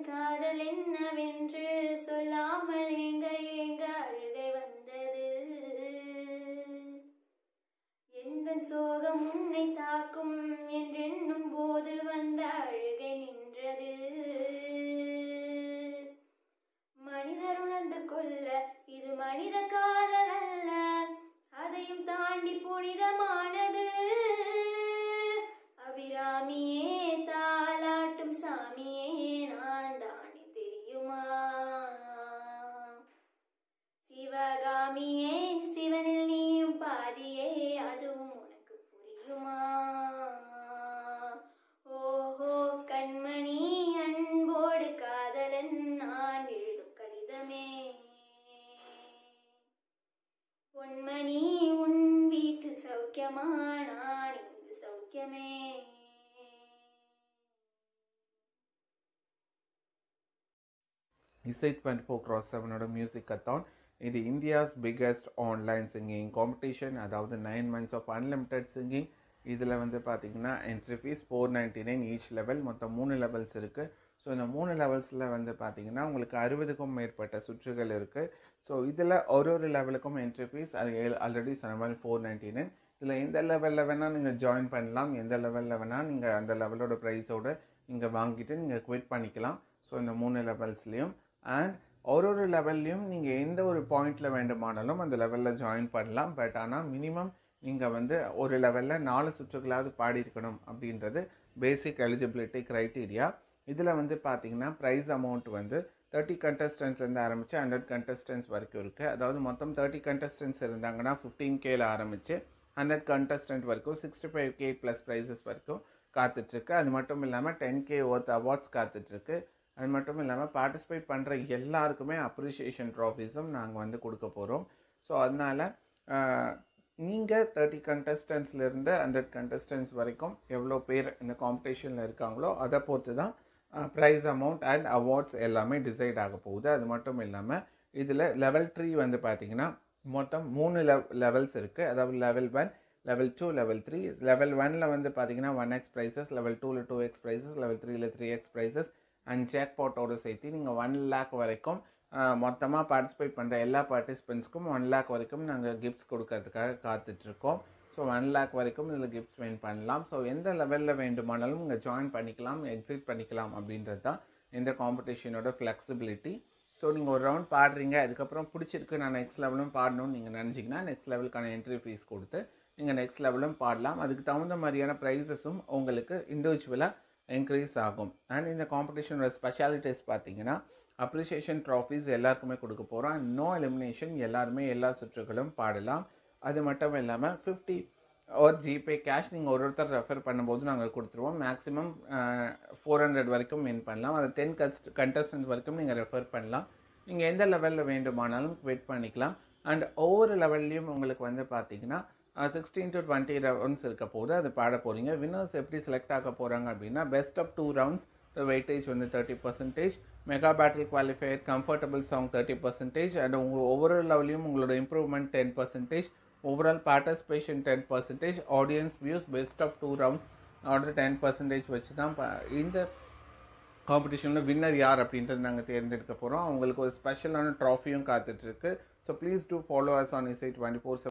காதல் என்னவென்று சொல்லாமல் ஏங்க ஏங்க அழுகை வந்தது எந்த சோகம் உன்னை தாக்கும் என்றெண்ணும் போது வந்த அழுகை நின்றது மனிதர் உணர்ந்து கொள்ள இது மனித காதல் அல்ல அதையும் தாண்டி புனிதமானது அபிராமியே தாலாட்டும் சாமியே நான் தானே தெரியுமா சிவகாமியே சிவனில் நீயும் பாதியே அதுவும் உனக்கு புரியுமா ஓஹோ கண்மணி அன்போடு காதலன் நான் எழுதும் கடிதமே பொன்மணி உன் வீட்டில் சௌக்கியமா நான் இங்கு சௌக்கியமே இசை டுவெண்ட்டி ஃபோர் கிராஸ் செவனோட மியூசிக் கத்தான் இது India's biggest online singing competition அதாவது nine months of unlimited singing இதில் வந்து பார்த்தீங்கன்னா entry fees four ninety nine each level மொத்தம் மூணு லெவல்ஸ் இருக்குது ஸோ இந்த மூணு லெவல்ஸில் வந்து பார்த்தீங்கன்னா உங்களுக்கு அறுபதுக்கும் மேற்பட்ட சுற்றுகள் இருக்குது ஸோ இதில் ஒரு ஒரு லெவலுக்கும் என்ட்ரி ஃபீஸ் ஆல்ரெடி சொன்ன மாதிரி ஃபோர் நைன்டி நைன் இதில் எந்த லெவலில் வேணால் நீங்கள் ஜாயின் பண்ணலாம் எந்த லெவலில் வேணால் நீங்கள் அந்த லெவலோட ப்ரைஸோடு நீங்கள் வாங்கிட்டு நீங்கள் குவிட் பண்ணிக்கலாம் ஸோ இந்த மூணு லெவல்ஸ்லேயும் அண்ட் ஒரு ஒரு லெவல்லையும் நீங்கள் எந்த ஒரு பாயிண்டில் வேண்டுமானாலும் அந்த லெவலில் ஜாயின் பண்ணலாம் பட் ஆனால் மினிமம் நீங்கள் வந்து ஒரு லெவலில் நாலு சுற்றுகளாவது பாடியிருக்கணும் அப்படின்றது பேசிக் எலிஜிபிலிட்டி க்ரைட்டீரியா இதில் வந்து பார்த்தீங்கன்னா ப்ரைஸ் அமௌண்ட் வந்து தேர்ட்டி கண்டஸ்டன்ஸ்லேருந்து ஆரம்பித்து ஹண்ட்ரட் கண்டஸ்டன்ஸ் வரைக்கும் இருக்குது அதாவது மொத்தம் தேர்ட்டி கண்டஸ்டன்ஸ் இருந்தாங்கன்னா ஃபிஃப்டீன் கேல ஆரம்பித்து ஹண்ட்ரட் கண்டஸ்டன்ட் வரைக்கும் sixty five K plus prizes வரைக்கும் காத்துட்ருக்கு அது மட்டும் இல்லாமல் டென் கே ஒர்த் அவார்ட்ஸ் காத்துட்ருக்கு அது மட்டும் இல்லாமல் பார்ட்டிசிபேட் பண்ணுற எல்லாருக்குமே அப்ரிஷியேஷன் ட்ராஃபீஸும் நாங்கள் வந்து கொடுக்க போகிறோம் ஸோ அதனால் நீங்கள் தேர்ட்டி கண்டஸ்டன்ஸ்லேருந்து ஹண்ட்ரட் கண்டஸ்டன்ஸ் வரைக்கும் எவ்வளோ பேர் இந்த காம்படிஷனில் இருக்காங்களோ அதை பொறுத்து தான் ப்ரைஸ் அமௌண்ட் அண்ட் அவார்ட்ஸ் எல்லாமே டிசைட் ஆக போகுது அது மட்டும் இல்லாமல் இதில் லெவல் த்ரீ வந்து பார்த்தீங்கன்னா மொத்தம் மூணு லெவ் லெவல்ஸ் இருக்குது அதாவது level one level two level three level ஒனில் வந்து பார்த்தீங்கன்னா ஒன் எக்ஸ் ப்ரைஸஸ் லெவல் டூவில் டூ எக்ஸ் ப்ரைஸஸ் லெவல் த்ரீல த்ரீ எக்ஸ் ப்ரைஸஸ் அண்ட் ஜேக் பாட்டோடு சேர்த்து நீங்கள் ஒன் லேக் வரைக்கும் மொத்தமாக பார்ட்டிசிபேட் பண்ணுற எல்லா பார்ட்டிசிபெண்ட்ஸ்க்கும் ஒன் லேக் வரைக்கும் நாங்கள் கிஃப்ட்ஸ் கொடுக்கறதுக்காக காத்துட்ருக்கோம் ஸோ ஒன் லேக் வரைக்கும் இதில் கிஃப்ட்ஸ் வின் பண்ணலாம் ஸோ எந்த லெவலில் வேண்டுமானாலும் இங்கே ஜாயின் பண்ணிக்கலாம் எக்ஸிட் பண்ணிக்கலாம் அப்படின்றது தான் இந்த காம்படிஷனோட ஃப்ளெக்சிபிலிட்டி ஸோ நீங்கள் ஒரு ரவுண்ட் பாடுறீங்க அதுக்கப்புறம் பிடிச்சிருக்கு நான் நெக்ஸ்ட் லெவலும் பாடணும்னு நீங்கள் நினச்சிங்கன்னா நெக்ஸ்ட் லெவலுக்கான என்ட்ரி ஃபீஸ் கொடுத்து நீங்கள் நெக்ஸ்ட் லெவலும் பாடலாம் அதுக்கு தகுந்த மாதிரியான ப்ரைஸஸும் உங்களுக்கு இண்டிவிஜுவலாக இன்க்ரீஸ் ஆகும் அண்ட் இந்த காம்படிஷனோட ஸ்பெஷாலிட்டிஸ் பார்த்தீங்கன்னா அப்ரிசியேஷன் ட்ராஃபீஸ் எல்லாருக்குமே கொடுக்க போகிறோம் நோ எலிமினேஷன் எல்லாருமே எல்லா சுற்றுகளும் பாடலாம் அது மட்டும் இல்லாமல் ஃபிஃப்டி ஒரு ஜிபே கேஷ் நீங்கள் ஒரு ஒருத்தர் ரெஃபர் பண்ணும்போது நாங்கள் கொடுத்துருவோம் மேக்ஸிமம் ஃபோர் ஹண்ட்ரட் வரைக்கும் வின் பண்ணலாம் அது டென் கஸ்ட் கண்டஸ்டன்ட் வரைக்கும் நீங்கள் ரெஃபர் பண்ணலாம் நீங்கள் எந்த லெவலில் வேண்டுமானாலும் வெயிட் பண்ணிக்கலாம் அண்ட் ஒவ்வொரு லெவல்லையும் உங்களுக்கு வந்து பார்த்தீங்கன்னா சிக்ஸ்டீன் டு டுவெண்ட்டி ரவுண்ட்ஸ் இருக்க போது அது பாட போகிறீங்க வின்னர்ஸ் எப்படி செலக்ட் ஆக போகிறாங்க அப்படின்னா best of two rounds weightage வந்து thirty percentage mega battery qualifier comfortable song thirty percentage and உங்கள் ஒவ்வொரு லெவலையும் உங்களோட improvement ten percentage overall participation ten percentage audience views best of two rounds order ten percentage வச்சு தான் இந்த காம்படிஷனில் winner யார் அப்படின்றது நாங்கள் தேர்ந்தெடுக்க போகிறோம் அவங்களுக்கு ஒரு ஸ்பெஷலான ட்ராஃபியும் காத்துட்ருக்கு so please do follow us on Isai twenty four